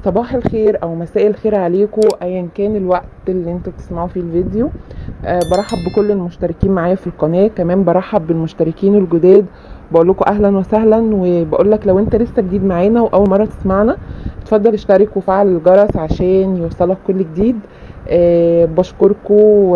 صباح الخير او مساء الخير عليكم ايا كان الوقت اللي انتوا بتسمعوا فيه الفيديو أه برحب بكل المشتركين معايا في القناه كمان برحب بالمشتركين الجداد بقول لكم اهلا وسهلا وبقول لك لو انت لسه جديد معانا واول مره تسمعنا اتفضل اشترك وفعل الجرس عشان يوصلك كل جديد أه بشكركم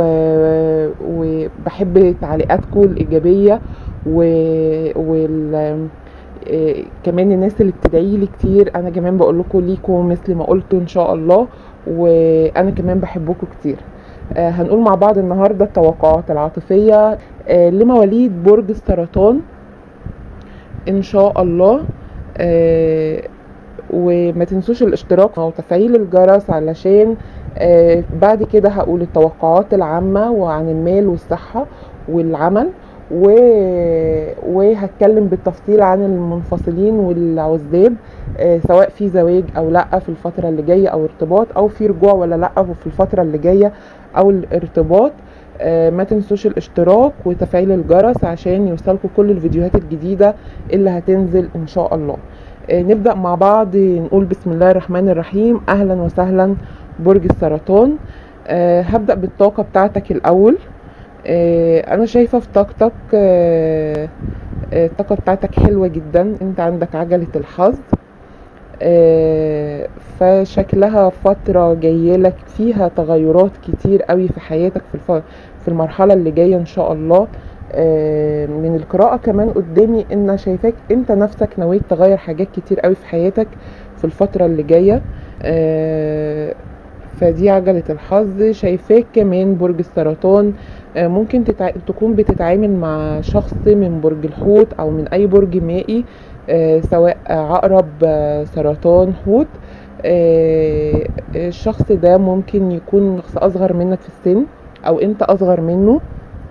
وبحب تعليقاتكم الايجابيه و... وال إيه كمان الناس اللي بتدعي لي كتير انا كمان بقول لكم ليكم مثل ما قلت ان شاء الله وانا كمان بحبكم كتير آه هنقول مع بعض النهارده التوقعات العاطفيه آه لمواليد برج السرطان ان شاء الله آه وما تنسوش الاشتراك وتفعيل الجرس علشان آه بعد كده هقول التوقعات العامه وعن المال والصحه والعمل و... وهتكلم بالتفصيل عن المنفصلين والعزاب آه سواء في زواج او لا في الفتره اللي جايه او ارتباط او في رجوع ولا لا في الفتره اللي جايه او الارتباط آه ما تنسوش الاشتراك وتفعيل الجرس عشان يوصلكم كل الفيديوهات الجديده اللي هتنزل ان شاء الله آه نبدا مع بعض نقول بسم الله الرحمن الرحيم اهلا وسهلا برج السرطان هبدا بالطاقه بتاعتك الاول انا شايفه في طاقتك الطاقه بتاعتك حلوه جدا انت عندك عجله الحظ فشكلها فتره جايلك فيها تغيرات كتير قوي في حياتك في في المرحله اللي جايه ان شاء الله من القراءه كمان قدامي ان شايفاك انت نفسك نويت تغير حاجات كتير قوي في حياتك في الفتره اللي جايه فدي عجلة الحظ شايفاك كمان برج السرطان ممكن تتع... تكون بتتعامل مع شخص من برج الحوت او من اي برج مائي سواء عقرب سرطان حوت الشخص ده ممكن يكون شخص اصغر منك في السن او انت اصغر منه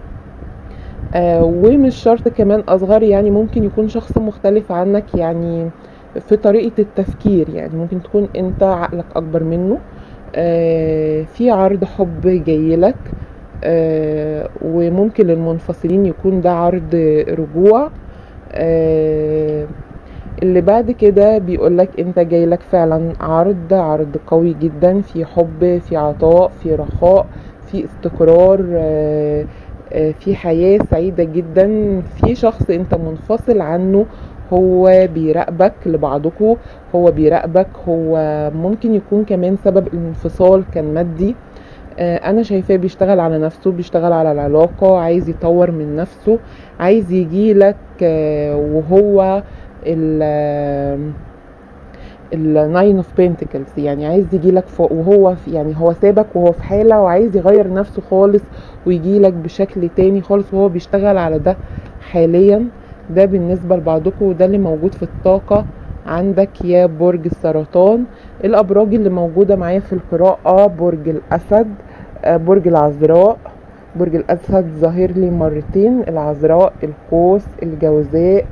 ومش شرط كمان اصغر يعني ممكن يكون شخص مختلف عنك يعني في طريقة التفكير يعني ممكن تكون انت عقلك اكبر منه آه في عرض حب جايلك آه وممكن للمنفصلين يكون ده عرض رجوع آه اللي بعد كده بيقولك انت جايلك فعلا عرض عرض قوي جدا في حب في عطاء في رخاء في استقرار في حياة سعيدة جدا في شخص انت منفصل عنه هو بيراقبك لبعضكم هو بيراقبك هو ممكن يكون كمان سبب الانفصال كان مادي آه انا شايفاه بيشتغل على نفسه بيشتغل على العلاقة عايز يطور من نفسه عايز يجيلك آه وهو ال الناين اوف بنتكلز يعني عايز يجيلك وهو يعني هو سابك وهو في حاله وعايز يغير نفسه خالص ويجيلك بشكل تاني خالص وهو بيشتغل على ده حاليا ده بالنسبة لبعضكم وده اللي موجود في الطاقة عندك يا برج السرطان الأبراج اللي موجودة معايا في القراءة برج الأسد برج العذراء برج الأسد ظاهر لي مرتين العذراء القوس الجوزاء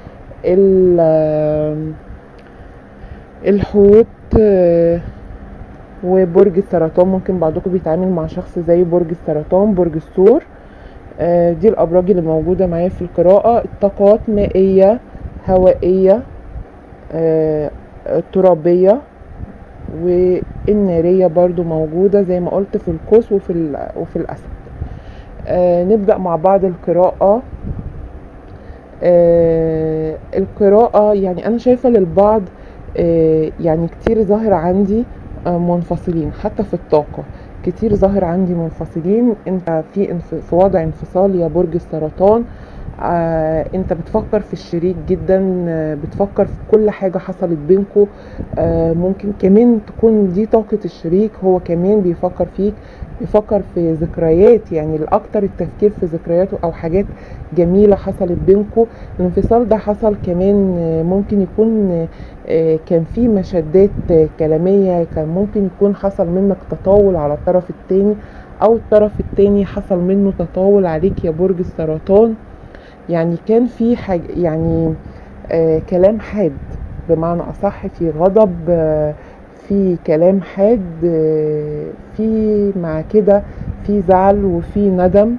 الحوت وبرج السرطان ممكن بعضكم بيتعامل مع شخص زي برج السرطان برج الثور دي الابراج اللي موجوده معايا في القراءه الطاقات مائيه هوائيه ترابيه والناريه برضو موجوده زي ما قلت في القوس وفي وفي الاسد نبدا مع بعض القراءه القراءه يعني انا شايفه للبعض يعني كتير ظاهر عندي منفصلين حتى في الطاقه كتير ظاهر عندي منفصلين انت في في وضع انفصال يا برج السرطان آه انت بتفكر في الشريك جدا آه بتفكر في كل حاجة حصلت بينكو آه ممكن كمان تكون دي طاقة الشريك هو كمان بيفكر فيك بيفكر في ذكريات يعني الاكتر التفكير في ذكرياته او حاجات جميلة حصلت بينكو الانفصال ده حصل كمان آه ممكن يكون آه كان في مشادات آه كلامية كان ممكن يكون حصل منك تطاول على الطرف التاني او الطرف التاني حصل منه تطاول عليك يا برج السرطان يعني كان في حاجة يعني آه كلام حاد بمعنى أصح في غضب آه في كلام حاد آه في مع كده في زعل وفي ندم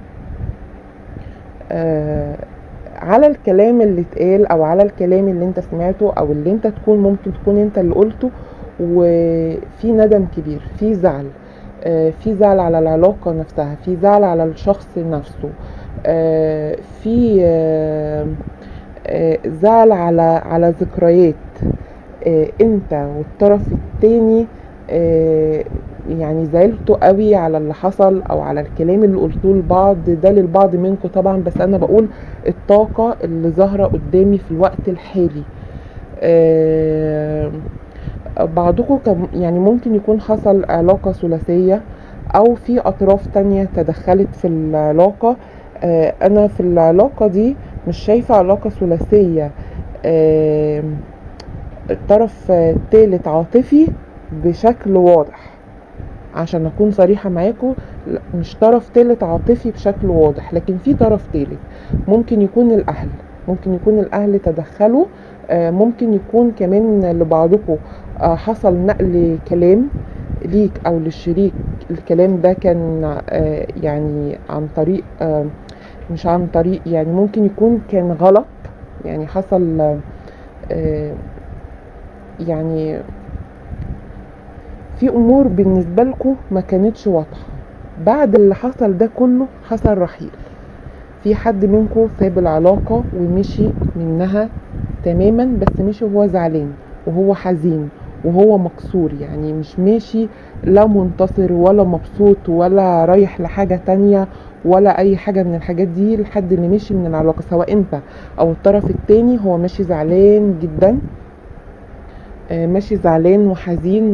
آه على الكلام اللي اتقال او على الكلام اللي انت سمعته او اللي انت تكون ممكن تكون انت اللي قلته وفي ندم كبير في زعل آه، في زعل على العلاقة نفسها في زعل على الشخص نفسه آه، في آه، آه، زعل على على ذكريات آه، انت والطرف التاني آه، يعني زعلتوا قوي على اللي حصل او على الكلام اللي قلتوه لبعض ده للبعض منكم طبعا بس انا بقول الطاقة اللي ظاهرة قدامي في الوقت الحالي آه، بعضكم كان يعني ممكن يكون حصل علاقة ثلاثية او في اطراف تانية تدخلت في العلاقة آه، انا في العلاقة دي مش شايفة علاقة ثلاثية آه، الطرف التالت عاطفي بشكل واضح عشان اكون صريحة معاكم لا، مش طرف تالت عاطفي بشكل واضح لكن في طرف تالت ممكن يكون الاهل ممكن يكون الاهل تدخلوا آه، ممكن يكون كمان لبعضكم آه، حصل نقل كلام ليك او للشريك الكلام ده كان آه، يعني عن طريق آه، مش عن طريق يعني ممكن يكون كان غلط يعني حصل آه، يعني في امور بالنسبه لكم ما كانتش واضحه بعد اللي حصل ده كله حصل رحيل في حد منكم ساب العلاقه ومشي منها تماما بس مشي وهو زعلان وهو حزين وهو مكسور يعني مش ماشي لا منتصر ولا مبسوط ولا رايح لحاجه تانية ولا اي حاجه من الحاجات دي الحد اللي مشي من العلاقه سواء انت او الطرف التاني هو ماشي زعلان جدا آه، ماشي زعلان وحزين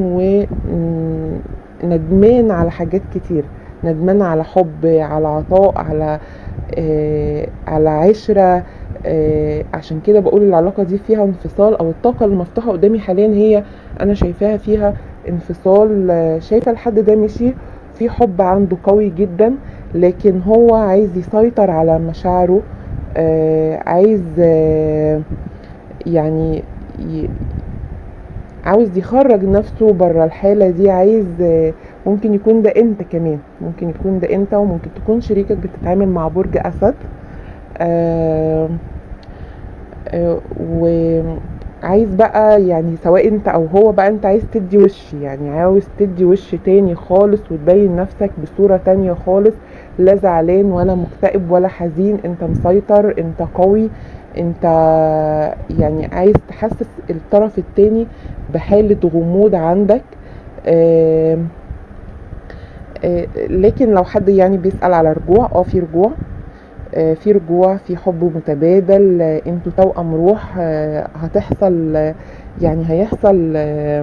وندمان على حاجات كتير ندمان على حب على عطاء على آه، على عشرة آه، عشان كده بقول العلاقة دي فيها انفصال او الطاقة المفتوحة قدامي حاليا هي انا شايفاها فيها انفصال آه، شايفة الحد ده مشي في حب عنده قوي جدا لكن هو عايز يسيطر على مشاعره آه، عايز آه، يعني ي- عاوز يخرج نفسه بره الحالة دي عايز آه، ممكن يكون ده انت كمان ممكن يكون ده انت وممكن تكون شريكك بتتعامل مع برج اسد آه، آه، وعايز بقى يعني سواء انت او هو بقى انت عايز تدي وش يعني عاوز تدي وش تاني خالص وتبين نفسك بصورة تانية خالص لا زعلان ولا مكتئب ولا حزين انت مسيطر انت قوي انت يعني عايز تحسس الطرف التاني بحالة غموض عندك آم، آه، لكن لو حد يعني بيسأل على رجوع اه في رجوع آه، في رجوع في حب متبادل آه، انتوا توأم روح آه، هتحصل آه، يعني هيحصل آه،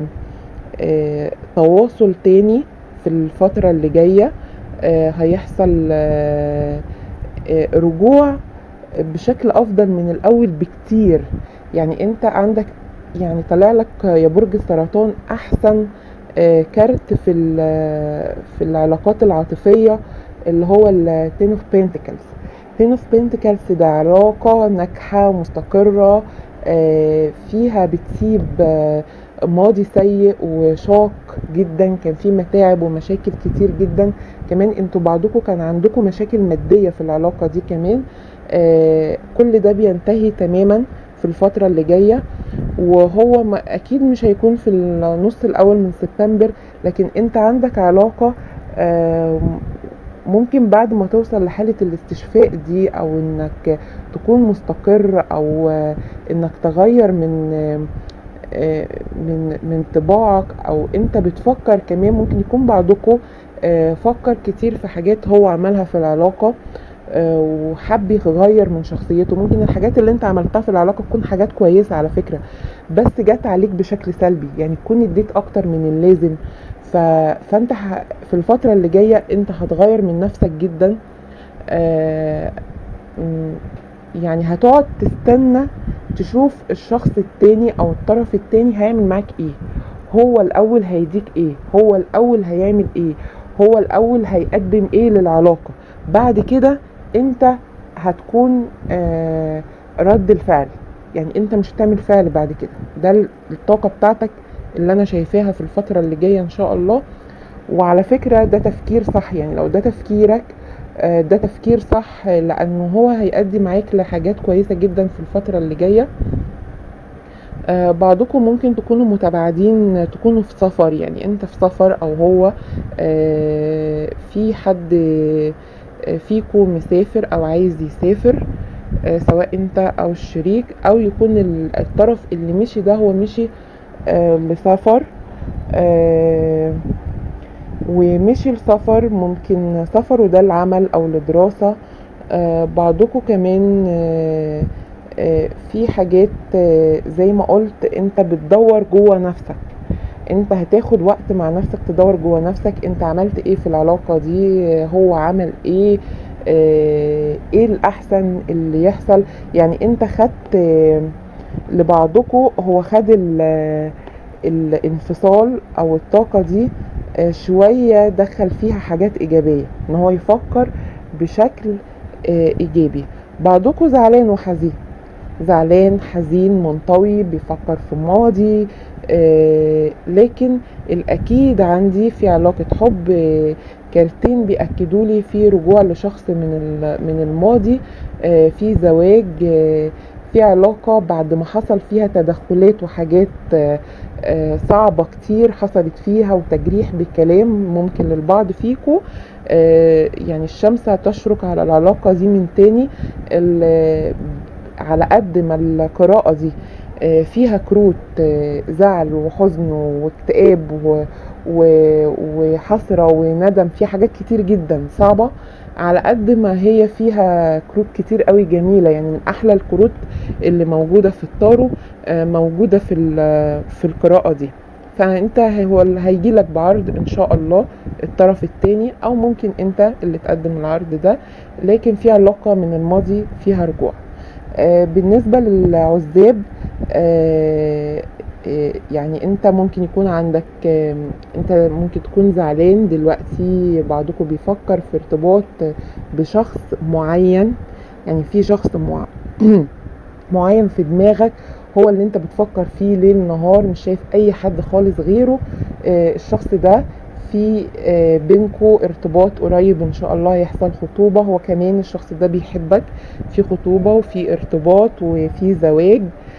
آه، تواصل تاني في الفترة اللي جاية آه، هيحصل آه، آه، رجوع بشكل افضل من الاول بكتير يعني انت عندك يعني طلع لك يا برج السرطان احسن آه، كارت في ال- في العلاقات العاطفيه اللي هو التين اوف بنتكلز تين اوف بنتكلز ده علاقه ناجحه مستقره آه، فيها بتسيب آه، ماضي سيء وشاق جدا كان فيه متاعب ومشاكل كتير جدا كمان انتوا بعضكم كان عندكم مشاكل ماديه في العلاقه دي كمان آه، كل ده بينتهي تماما في الفترة اللي جاية وهو ما اكيد مش هيكون في النص الاول من سبتمبر لكن انت عندك علاقة آه، ممكن بعد ما توصل لحالة الاستشفاء دي او انك تكون مستقر او آه، انك تغير من آه، آه، من من طباعك او انت بتفكر كمان ممكن يكون بعضكم آه، فكر كتير في حاجات هو عملها في العلاقة آه، وحب يغير من شخصيته ممكن الحاجات اللي انت عملتها في العلاقة تكون حاجات كويسة على فكرة بس جت عليك بشكل سلبي يعني تكون اديت اكتر من اللازم ف... فانت ح... في الفترة اللي جاية انت هتغير من نفسك جدا آه، م، يعني هتقعد تستنى تشوف الشخص التاني او الطرف التاني هيعمل معاك ايه هو الاول هيديك ايه هو الاول هيعمل ايه هو الاول هيقدم ايه للعلاقة بعد كده انت هتكون آه رد الفعل يعني انت مش هتعمل فعل بعد كده ده ال- الطاقة بتاعتك اللي انا شايفاها في الفترة اللي جاية ان شاء الله وعلى فكرة ده تفكير صح يعني لو ده تفكيرك آه، ده تفكير صح لانه هو هيأدي معاك لحاجات كويسة جدا في الفترة اللي جاية آه، بعضكم ممكن تكونوا متباعدين تكونوا في سفر يعني انت في سفر او هو آه، في حد آه، فيكم مسافر او عايز يسافر آه، سواء انت او الشريك او يكون ال- الطرف اللي مشي ده هو مشي آه، لسفر آه، ومشي لسفر ممكن سفره ده العمل او لدراسة آه، بعضكم كمان آه، آه، في حاجات آه، زي ما قلت انت بتدور جوه نفسك انت هتاخد وقت مع نفسك تدور جوه نفسك انت عملت ايه في العلاقة دي آه، هو عمل ايه آه، ايه الاحسن اللي يحصل يعني انت خدت آه، لبعضكم هو خد ال- الانفصال او الطاقة دي آه، شوية دخل فيها حاجات ايجابية ان هو يفكر بشكل آه، ايجابي بعضكم زعلان وحزين زعلان حزين منطوي بيفكر في الماضي آه، لكن الاكيد عندي في علاقة حب آه، كارتين بيأكدوا لي في رجوع لشخص من ال- من الماضي آه، في زواج آه، في علاقة بعد ما حصل فيها تدخلات وحاجات آه، آه، صعبة كتير حصلت فيها وتجريح بالكلام ممكن للبعض فيكو آه، يعني الشمس هتشرق على العلاقة دي من تاني ال- على قد ما القراءة دي آه، فيها كروت آه، زعل وحزن واكتئاب و- و- وحسرة وندم في حاجات كتير جدا صعبة على قد ما هي فيها كروت كتير قوي جميلة يعني من أحلى الكروت اللي موجودة في التارو آه، موجودة في ال- في القراءة دي فانت هو اللي هيجي لك بعرض ان شاء الله الطرف التاني او ممكن انت اللي تقدم العرض ده لكن في علاقة من الماضي فيها رجوع آه، بالنسبة للعزاب آه، آه، يعني انت ممكن يكون عندك آه، انت ممكن تكون زعلان دلوقتي بعضكم بيفكر في ارتباط بشخص معين يعني في شخص مع... معين في دماغك هو اللي انت بتفكر فيه ليل نهار مش شايف اي حد خالص غيره آه، الشخص ده في آه، بينكو ارتباط قريب ان شاء الله يحصل خطوبة هو كمان الشخص ده بيحبك في خطوبة وفي ارتباط وفي زواج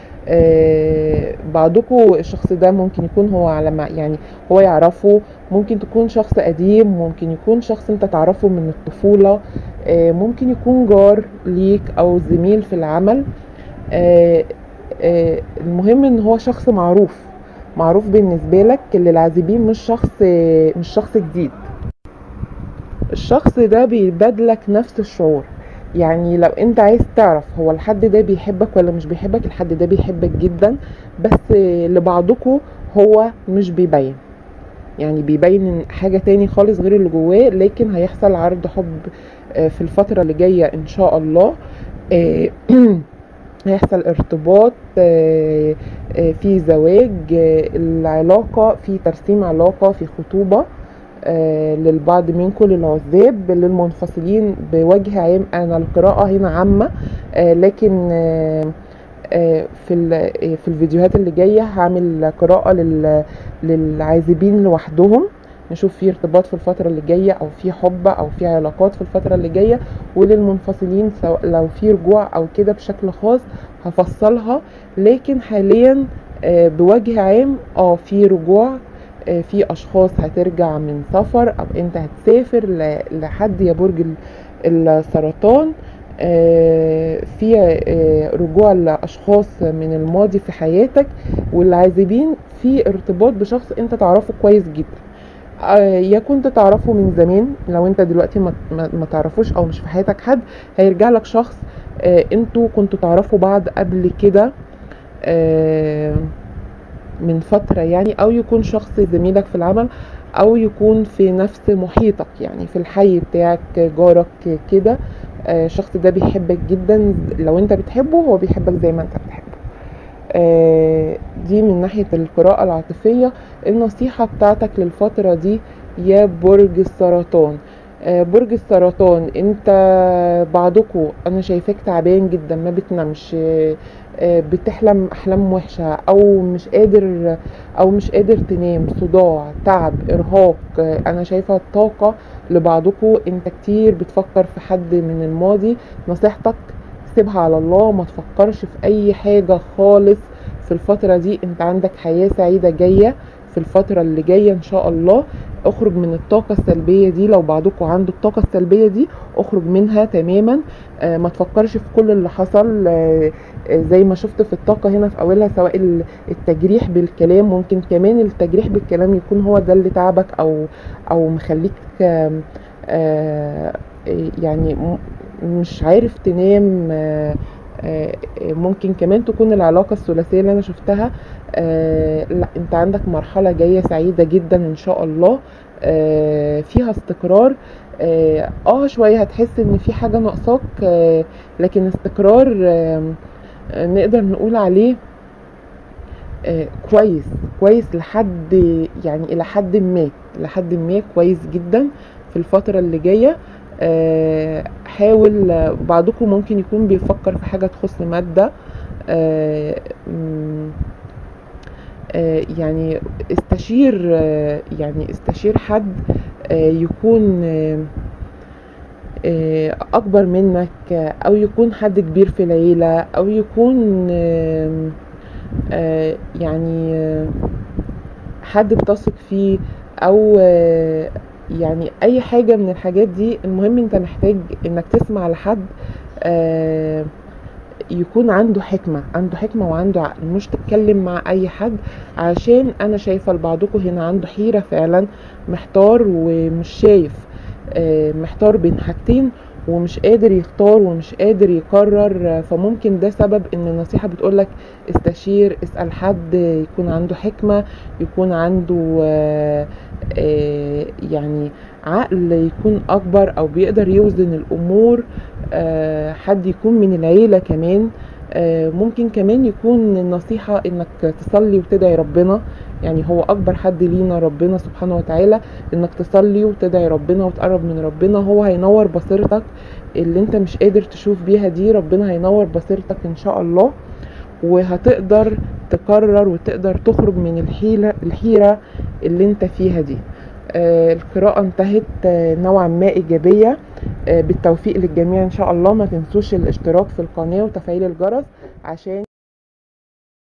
آه، بعضكم الشخص ده ممكن يكون هو على ما يعني هو يعرفه ممكن تكون شخص قديم ممكن يكون شخص انت تعرفه من الطفولة آه، ممكن يكون جار ليك او زميل في العمل آه، آه، المهم ان هو شخص معروف معروف بالنسبة لك للعازبين مش شخص آه، مش شخص جديد الشخص ده بيبادلك نفس الشعور يعني لو انت عايز تعرف هو الحد ده بيحبك ولا مش بيحبك الحد ده بيحبك جدا بس آه، لبعضكم هو مش بيبين يعني بيبين إن حاجة تاني خالص غير اللي جواه لكن هيحصل عرض حب آه، في الفترة اللي جاية ان شاء الله آه، هيحصل ارتباط آه، آه، في زواج آه، العلاقة في ترسيم علاقة في خطوبة آه، للبعض منكم للعزاب للمنفصلين بوجه عام انا القراءة هنا عامة آه، لكن آه، آه، في ال- آه، في الفيديوهات اللي جاية هعمل قراءة لل- للعازبين لوحدهم نشوف في ارتباط في الفترة اللي جاية او في حب او في علاقات في الفترة اللي جاية وللمنفصلين سواء لو في رجوع او كده بشكل خاص هفصلها لكن حاليا آه، بوجه عام اه في رجوع آه، في اشخاص هترجع من سفر او انت هتسافر ل- لحد يا برج ال- السرطان آه، في آه، رجوع لاشخاص من الماضي في حياتك والعازبين في ارتباط بشخص انت تعرفه كويس جدا آه، يا كنت تعرفه من زمان لو انت دلوقتي ما, ما, ما تعرفوش او مش في حياتك حد هيرجع لك شخص آه، انتوا كنتوا تعرفوا بعض قبل كده آه، من فترة يعني او يكون شخص زميلك في العمل او يكون في نفس محيطك يعني في الحي بتاعك جارك كده آه، الشخص ده بيحبك جدا لو انت بتحبه هو بيحبك زي ما انت بتحبه آه، دي من ناحية القراءة العاطفية النصيحة بتاعتك للفترة دي يا برج السرطان آه، برج السرطان انت بعضكم انا شايفاك تعبان جدا ما بتنامش آه، آه، بتحلم احلام وحشة او مش قادر او مش قادر تنام صداع تعب ارهاق آه، انا شايفة الطاقة لبعضكم انت كتير بتفكر في حد من الماضي نصيحتك سيبها على الله ما تفكرش في اي حاجة خالص في الفترة دي انت عندك حياة سعيدة جاية في الفترة اللي جاية ان شاء الله اخرج من الطاقة السلبية دي لو بعضكم عنده الطاقة السلبية دي اخرج منها تماما آه ما تفكرش في كل اللي حصل آه آه، زي ما شفت في الطاقة هنا في اولها سواء ال- التجريح بالكلام ممكن كمان التجريح بالكلام يكون هو ده اللي تعبك او او مخليك آم، آه، يعني م- مش عارف تنام آه، آه، ممكن كمان تكون العلاقة الثلاثية اللي أنا شفتها آه، لا أنت عندك مرحلة جاية سعيدة جدا إن شاء الله آه، فيها استقرار اه آه، شوية هتحس إن في حاجة ناقصاك آه، لكن استقرار آه، آه، نقدر نقول عليه آه، كويس كويس لحد يعني إلى حد ما لحد ما كويس جدا في الفترة اللي جاية آه، حاول آه، بعضكم ممكن يكون بيفكر في حاجة تخص مادة آه، مم، آه، يعني استشير آه، يعني استشير حد آه، يكون آه، آه، اكبر منك آه، او يكون حد كبير في العيلة او يكون آم، آه، يعني آه، حد بتثق فيه او آه، يعني اي حاجة من الحاجات دي المهم انت محتاج انك تسمع لحد آه، يكون عنده حكمة عنده حكمة وعنده عقل مش تتكلم مع اي حد عشان انا شايفة لبعضكم هنا عنده حيرة فعلا محتار ومش شايف آه، محتار بين حاجتين ومش قادر يختار ومش قادر يقرر آه، فممكن ده سبب ان النصيحة بتقولك استشير اسأل حد يكون عنده حكمة يكون عنده آه، آه، يعني عقل يكون اكبر او بيقدر يوزن الامور آه، حد يكون من العيلة كمان آه، ممكن كمان يكون النصيحة انك تصلي وتدعي ربنا يعني هو اكبر حد لينا ربنا سبحانه وتعالى انك تصلي وتدعي ربنا وتقرب من ربنا هو هينور بصيرتك اللي انت مش قادر تشوف بيها دي ربنا هينور بصيرتك ان شاء الله وهتقدر تقرر وتقدر تخرج من الحيرة, الحيرة اللي انت فيها دي آه، القراءة انتهت آه، نوعا ما إيجابية آه، بالتوفيق للجميع إن شاء الله ما تنسوش الاشتراك في القناة وتفعيل الجرس عشان